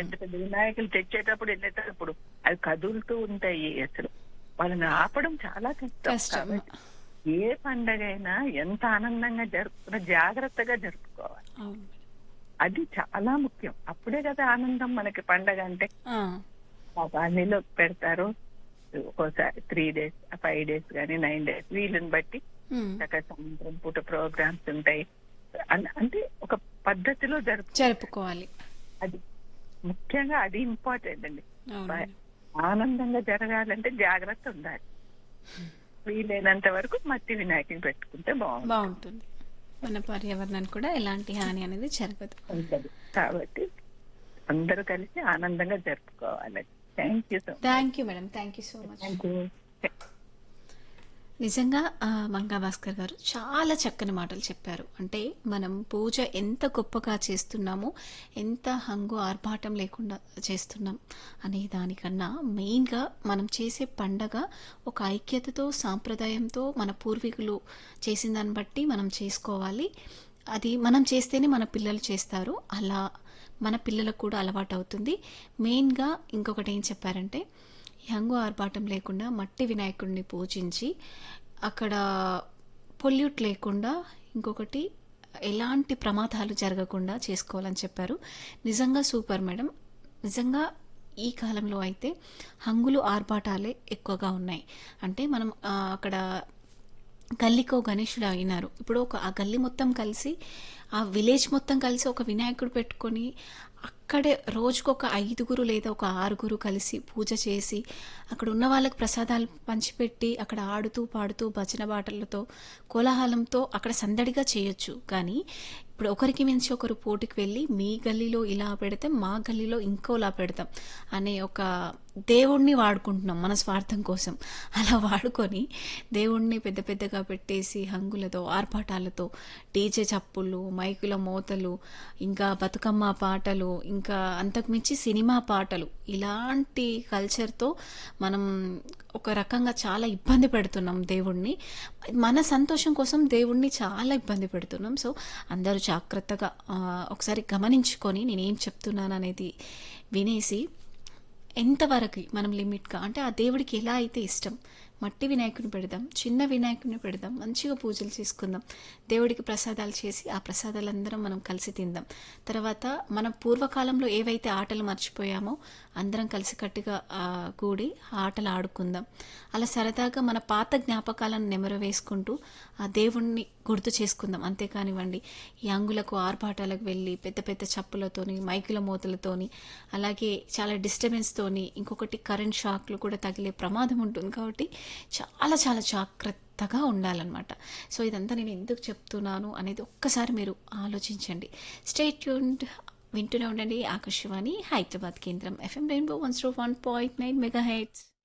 పెద్ద పెద్ద వినాయకులు తెచ్చేటప్పుడు వెళ్ళేటప్పుడు అవి కదులుతూ ఉంటాయి అసలు వాళ్ళని ఆపడం చాలా కష్టం కష్టం కాబట్టి ఏ పండగైనా ఎంత ఆనందంగా జరుపుకున్నా జాగ్రత్తగా జరుపుకోవాలి అవును అది చాలా ముఖ్యం అప్పుడే కదా ఆనందం మనకి పండగ అంటే ఆ, పన్నీలో పెడతారు ఒక్కోసారి త్రీ డేస్ ఫైవ్ డేస్ కానీ నైన్ డేస్ వీళ్ళని బట్టి ఉమ్, చక్కగా సాయంత్రం పూట ప్రోగ్రామ్స్ ఉంటాయి అన్- అంటే ఒక పద్ధతిలో జరుపు జరుపుకోవాలి అది ముఖ్యంగా అది ఇంపార్టెంట్ అండి అవును ఆనందంగా జరగాలంటే జాగ్రత్త ఉండాలి వీలైనంత వరకు మట్టి వినాయకుని పెట్టుకుంటే బాగుంటుంది బాగుంటుంది మన పర్యావరణానికి కూడా ఎలాంటి హాని అనేది జరగదు ఉంటది. కాబట్టి అందరూ కలిసి ఆనందంగా జరుపుకోవాలి thank you so thank you madam thank you so much thank you నిజంగా ఆ, మంగా భాస్కర్ గారు చాలా చక్కని మాటలు చెప్పారు అంటే మనం పూజ ఎంత గొప్పగా చేస్తున్నామో ఎంత హంగు ఆర్భాటం లేకుండా చేస్తున్నాం అనే దానికన్నా మెయిన్గా మనం చేసే పండగ ఒక ఐక్యతతో సాంప్రదాయంతో మన పూర్వీకులు చేసిన దాన్ని బట్టి మనం చేసుకోవాలి అది మనం చేస్తేనే మన పిల్లలు చేస్తారు అలా మన పిల్లలకు కూడా అలవాటు అవుతుంది మెయిన్గా ఇంకొకటి ఏం చెప్పారంటే ఈ హంగు ఆర్భాటం లేకుండా మట్టి వినాయకుడిని పూజించి అక్కడ పొల్యూట్ లేకుండా ఇంకొకటి ఎలాంటి ప్రమాదాలు జరగకుండా చేసుకోవాలని చెప్పారు నిజంగా సూపర్ మేడం నిజంగా ఈ కాలంలో అయితే హంగులు ఆర్భాటాలే ఎక్కువగా ఉన్నాయి అంటే మనం ఆ, అక్కడ గల్లీకో గణేశుడు అయినారు ఇప్పుడు ఒక ఆ గల్లీ మొత్తం కలిసి ఆ విలేజ్ మొత్తం కలిసి ఒక వినాయకుడు పెట్టుకొని అక్కడే రోజుకు ఒక ఐదుగురు లేదా ఒక ఆరుగురు కలిసి పూజ చేసి అక్కడ ఉన్న వాళ్ళకి ప్రసాదాలు పంచిపెట్టి అక్కడ ఆడుతూ పాడుతూ భజన బాటలతో కోలాహలంతో అక్కడ సందడిగా చేయొచ్చు కానీ ఇప్పుడు ఒకరికి మించి ఒకరు పోటీకి వెళ్ళి మీ గల్లీలో ఇలా పెడతాం మా గల్లీలో ఇంకోలా పెడతాం అనే ఒక దేవుణ్ణి వాడుకుంటున్నాం మన స్వార్థం కోసం అలా వాడుకొని దేవుణ్ణి పెద్ద పెద్దగా పెట్టేసి హంగులతో ఆర్భాటాలతో డీజే చప్పుళ్ళు మైకుల మోతలు ఇంకా బతుకమ్మ పాటలు ఇంకా అంతకుమించి సినిమా పాటలు ఇలాంటి కల్చర్తో మనం ఒక రకంగా చాలా ఇబ్బంది పెడుతున్నాం దేవుణ్ణి మన సంతోషం కోసం దేవుణ్ణి చాలా ఇబ్బంది పెడుతున్నాం సో అందరూ జాగ్రత్తగా ఆ, ఒకసారి గమనించుకొని నేనేం చెప్తున్నాను అనేది వినేసి ఎంతవరకు మనం లిమిట్గా అంటే ఆ దేవుడికి ఎలా అయితే ఇష్టం మట్టి వినాయకుని పెడదాం చిన్న వినాయకుని పెడదాం మంచిగా పూజలు చేసుకుందాం దేవుడికి ప్రసాదాలు చేసి ఆ ప్రసాదాలందరం మనం కలిసి తిందాం తర్వాత మన పూర్వకాలంలో ఏవైతే ఆటలు మర్చిపోయామో అందరం కలిసికట్టుగా ఆ, కూడి ఆ ఆటలు ఆడుకుందాం అలా సరదాగా మన పాత జ్ఞాపకాలను నెమరు వేసుకుంటూ ఆ దేవుణ్ణి గుర్తు చేసుకుందాం అంతేకానివ్వండి ఈ అంగులకు ఆర్భాటాలకు వెళ్ళి పెద్ద పెద్ద చప్పులతోని మైకుల మూతలతోని అలాగే చాలా డిస్టర్బెన్స్తోని ఇంకొకటి కరెంట్ షాక్లు కూడా తగిలే ప్రమాదం ఉంటుంది కాబట్టి చాలా చాలా జాగ్రత్తగా ఉండాలన్నమాట సో ఇదంతా నేను ఎందుకు చెప్తున్నాను అనేది ఒక్కసారి మీరు ఆలోచించండి స్టేట్ ట్యూన్డ్ వింటూనే ఉండండి ఆకాశవాణి హైదరాబాద్ కేంద్రం FM rainbow one zero one point nine mega heads